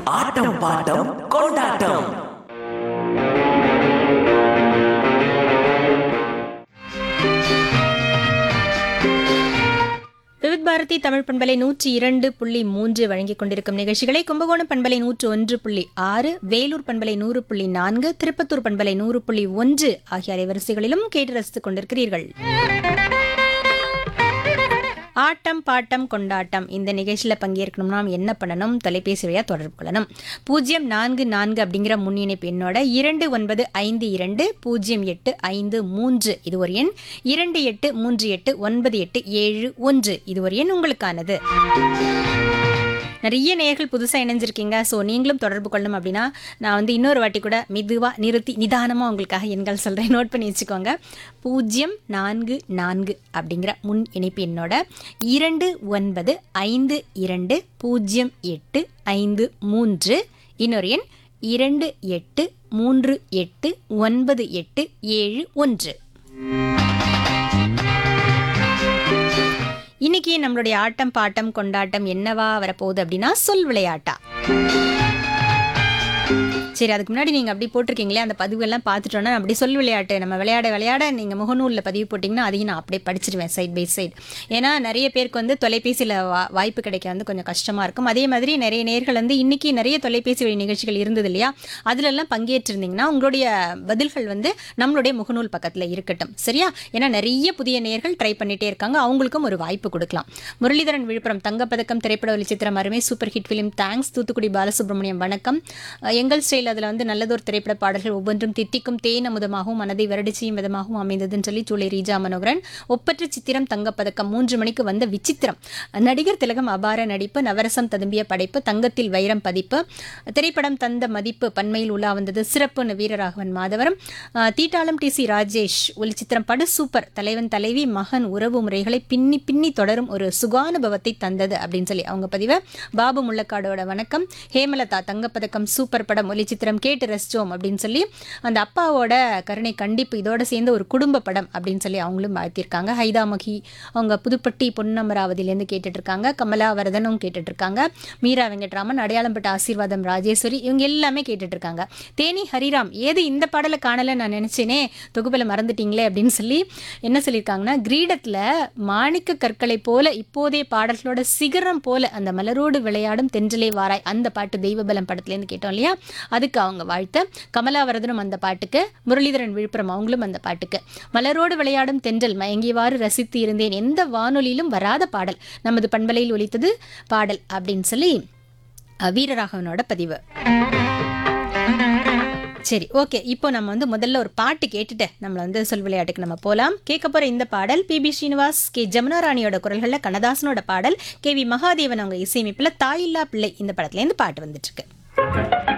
ஆட்டம் bottom கொண்டாட்டம் விவித் பாரதி தமிழ் பண்பலை நூற்றி இரண்டு புள்ளி மூன்று வழங்கிக் கொண்டிருக்கும் நிகழ்ச்சிகளை கும்பகோணம் பண்பலை நூற்று ஒன்று புள்ளி ஆறு வேலூர் பண்பலை நூறு புள்ளி நான்கு திருப்பத்தூர் பண்பலை நூறு புள்ளி ஒன்று ஆகிய அலைவரிசைகளிலும் கேட்டு ரசித்துக் கொண்டிருக்கிறீர்கள் ஆட்டம் பாட்டம் கொண்டாட்டம் இந்த நிகழ்ச்சியில் பங்கேற்கணும்னா நாம் என்ன பண்ணணும் தொலைபேசி வழியாக தொடர்பு கொள்ளணும் பூஜ்ஜியம் நான்கு நான்கு அப்படிங்கிற முன்னிணைப்பு எண்ணோட இரண்டு ஒன்பது ஐந்து இரண்டு பூஜ்ஜியம் எட்டு ஐந்து மூன்று இது ஒரு எண் இரண்டு எட்டு மூன்று எட்டு ஒன்பது எட்டு ஏழு ஒன்று இது ஒரு எண் உங்களுக்கானது நிறைய நேயர்கள் புதுசாக இணைஞ்சிருக்கீங்க ஸோ நீங்களும் தொடர்பு கொள்ளணும் அப்படின்னா நான் வந்து இன்னொரு வாட்டி கூட மெதுவாக நிறுத்தி நிதானமாக உங்களுக்காக எண்கள் சொல்கிறேன் நோட் பண்ணி வச்சுக்கோங்க பூஜ்ஜியம் நான்கு நான்கு அப்படிங்கிற முன் இணைப்பு எண்ணோட இரண்டு ஒன்பது ஐந்து இரண்டு பூஜ்ஜியம் எட்டு ஐந்து மூன்று இன்னொரு எண் இரண்டு எட்டு மூன்று எட்டு ஒன்பது எட்டு ஏழு ஒன்று இன்னைக்கு நம்மளுடைய ஆட்டம் பாட்டம் கொண்டாட்டம் என்னவா வரப்போகுது அப்படின்னா சொல் விளையாட்டா சரி அதுக்கு முன்னாடி நீங்கள் அப்படி போட்டிருக்கீங்களே அந்த பதிவுகள்லாம் பார்த்துட்டோன்னா அப்படி சொல் விளையாட்டு நம்ம விளையாட விளையாட நீங்கள் முகநூலில் பதிவு போட்டிங்கன்னா அதையும் நான் அப்படியே படிச்சிருவேன் சைட் பை சைடு ஏன்னா நிறைய பேருக்கு வந்து தொலைபேசியில் வா வாய்ப்பு கிடைக்க வந்து கொஞ்சம் கஷ்டமாக இருக்கும் அதே மாதிரி நிறைய நேர்கள் வந்து இன்னைக்கு நிறைய தொலைபேசி வழி நிகழ்ச்சிகள் இருந்தது இல்லையா அதிலெல்லாம் பங்கேற்றிருந்தீங்கன்னா உங்களுடைய பதில்கள் வந்து நம்மளுடைய முகநூல் பக்கத்தில் இருக்கட்டும் சரியா ஏன்னா நிறைய புதிய நேர்கள் ட்ரை பண்ணிட்டே இருக்காங்க அவங்களுக்கும் ஒரு வாய்ப்பு கொடுக்கலாம் முரளிதரன் விழுப்புரம் தங்கப்பதக்கம் திரைப்பட ஒளிச்சித்திரம் அருமை super hit film thanks Thoothukudi Balasubramaniam வணக்கம் அஹ் எங்கள் ஸ்டைல் அதில் வந்து நல்லதொரு திரைப்பட பாடல்கள் ஒவ்வொன்றும் தித்திக்கும் தேன் அமுதமாகவும் மனதை வருடிச்சியும் விதமாகவும் அமைந்ததுன்னு சொல்லி சூளை ரீஜா மனோகரன் ஒப்பற்ற சித்திரம் தங்கப்பதக்கம் மூன்று மணிக்கு வந்த விசித்திரம் நடிகர் திலகம் அபார நடிப்பு நவரசம் ததும்பிய படைப்பு தங்கத்தில் வைரம் பதிப்பு திரைப்படம் தந்த மதிப்பு பன்மையில் உலா வந்தது சிறப்புன்னு வீரராகவன் மாதவரம் அஹ் தீட்டாளம் டி சி ராஜேஷ் ஒளிச்சித்திரம் படு சூப்பர் தலைவன் தலைவி மகன் உறவு முறைகளை பின்னி பின்னி தொடரும் ஒரு சுகானுபவத்தை தந்தது அப்படின்னு சொல்லி அவங்க பதிவை பாபு முள்ளக்காடோட வணக்கம் ஹேமலதா தங்கப்பதக்கம் சூப்பர் படம் ஒளிச்சித்திரம் கேட்டு ரசிச்சோம் அப்படின்னு சொல்லி அந்த அப்பாவோட கருணை கண்டிப்பு இதோட சேர்ந்து ஒரு குடும்ப படம் அப்படின்னு சொல்லி அவங்களும் வாழ்த்திருக்காங்க ஹைதாமகி அவங்க புதுப்பட்டி பொன்னமராவதியிலேருந்து கேட்டுட்டு இருக்காங்க கமலா வரதனும் கேட்டுட்டு இருக்காங்க மீரா வெங்கட்ராமன் அடையாளம்பட்ட ஆசீர்வாதம் ராஜேஸ்வரி இவங்க எல்லாமே கேட்டுட்டு இருக்காங்க தேனி ஹரிராம் ஏது இந்த பாடலை காணலை நான் நினைச்சேனே தொகுப்பில் மறந்துட்டீங்களே அப்படின்னு சொல்லி என்ன சொல்லியிருக்காங்கன்னா கிரீடத்தில் மாணிக்க கற்களை போல இப்போதைய பாடல்களோட சிகரம் போல அந்த மலரோடு விளையாடும் தென்றலே வாராய் அந்த பாட்டு தெய்வபலம் படத்துலேருந்து கேட்டோம் இல்லையா அதுக்கு அவங்க வாழ்த்த கமலாவரதனும் அந்த பாட்டுக்கு முரளிதரன் விழுப்புரம் அவங்களும் அந்த பாட்டுக்கு மலரோடு விளையாடும் தென்றல் மயங்கியவாறு ரசித்து இருந்தேன் எந்த வானொலியிலும் வராத பாடல் நமது பண்பலையில் ஒலித்தது பாடல் அப்படின்னு சொல்லி அஹ், வீரராகவனோட பதிவு சரி ஓகே இப்போ நம்ம வந்து முதல்ல ஒரு பாட்டு கேட்டுட்டு நம்மள வந்து சொல் விளையாட்டுக்கு நம்ம போகலாம் கேட்க போற இந்த பாடல் பிபி ஸ்ரீனிவாஸ் கே ஜமுனா ராணியோட குரல்களில் கண்ணதாசனோட பாடல் கே வி மகாதேவன் அவங்க இசையமைப்பில் தாயில்லா பிள்ளை இந்த படத்துலேருந்து பாட்டு வந்துட்டு இருக்கு